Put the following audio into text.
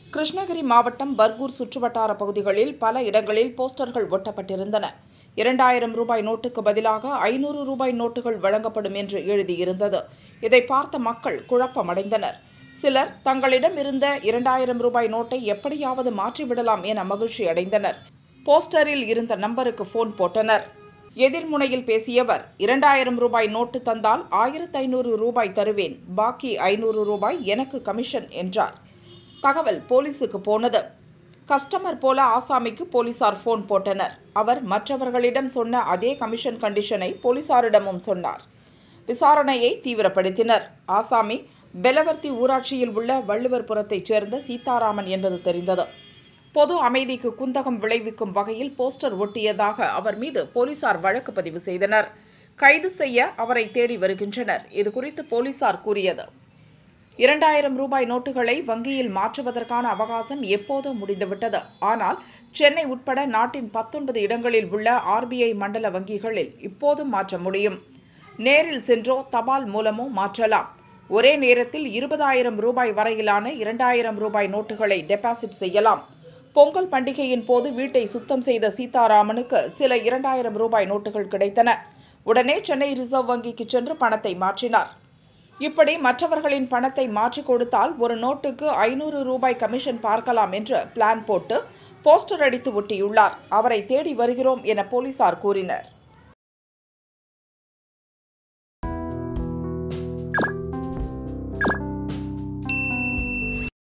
கிருஷ்ணகிரி மாவட்டம் பர்கூர் சுற்றுவட்டார பகுதிகளில் பல இடங்களில் போஸ்டர்கள் ஒட்டப்பட்டிருந்தன இரண்டாயிரம் ரூபாய் நோட்டுக்கு பதிலாக ஐநூறு ரூபாய் நோட்டுகள் வழங்கப்படும் என்று எழுதியிருந்தது இதை பார்த்த மக்கள் குழப்பமடைந்தனர் சிலர் தங்களிடம் இருந்த இரண்டாயிரம் ரூபாய் நோட்டை எப்படியாவது மாற்றிவிடலாம் என மகிழ்ச்சி அடைந்தனர் போஸ்டரில் இருந்த நம்பருக்கு ஃபோன் போட்டனர் எதிர்முனையில் பேசியவர் இரண்டாயிரம் ரூபாய் நோட்டு தந்தால் ஆயிரத்து ஐநூறு ரூபாய் தருவேன் பாக்கி ஐநூறு ரூபாய் எனக்கு கமிஷன் என்றார் தகவல் போலீசுக்கு போனது கஸ்டமர் போல ஆசாமிக்கு போலீசார் ஃபோன் போட்டனர் அவர் மற்றவர்களிடம் சொன்ன அதே கமிஷன் கண்டிஷனை போலீசாரிடமும் சொன்னார் விசாரணையை தீவிரப்படுத்தினர் ஆசாமி பெலவர்த்தி ஊராட்சியில் உள்ள வள்ளுவர்புரத்தைச் சேர்ந்த சீதாராமன் என்பது தெரிந்தது பொது அமைதிக்கு குந்தகம் விளைவிக்கும் வகையில் போஸ்டர் ஒட்டியதாக அவர் மீது போலீசார் வழக்கு பதிவு செய்தனர் கைது செய்ய அவரை தேடி வருகின்றனர் இதுகுறித்து போலீசார் கூறியது இரண்டாயிரம் ரூபாய் நோட்டுகளை வங்கியில் மாற்றுவதற்கான அவகாசம் எப்போதோ முடிந்துவிட்டது ஆனால் சென்னை உட்பட நாட்டின் பத்தொன்பது இடங்களில் உள்ள ஆர்பிஐ மண்டல வங்கிகளில் இப்போதும் மாற்ற முடியும் நேரில் சென்றோ தபால் மூலமோ மாற்றலாம் ஒரே நேரத்தில் இருபதாயிரம் ரூபாய் வரையிலான இரண்டாயிரம் ரூபாய் நோட்டுகளை டெபாசிட் செய்யலாம் பொங்கல் பண்டிகையின் போது வீட்டை சுத்தம் செய்த சீதாராமனுக்கு சில இரண்டாயிரம் ரூபாய் நோட்டுகள் கிடைத்தன உடனே சென்னை ரிசர்வ் வங்கிக்கு சென்று பணத்தை மாற்றினார் இப்படி மற்றவர்களின் பணத்தை மாற்றிக் கொடுத்தால் ஒரு நோட்டுக்கு ஐநூறு ரூபாய் கமிஷன் பார்க்கலாம் என்று பிளான் போட்டு போஸ்டர் அடித்து ஒட்டியுள்ளார் அவரை தேடி வருகிறோம் என போலீசார் கூறினர்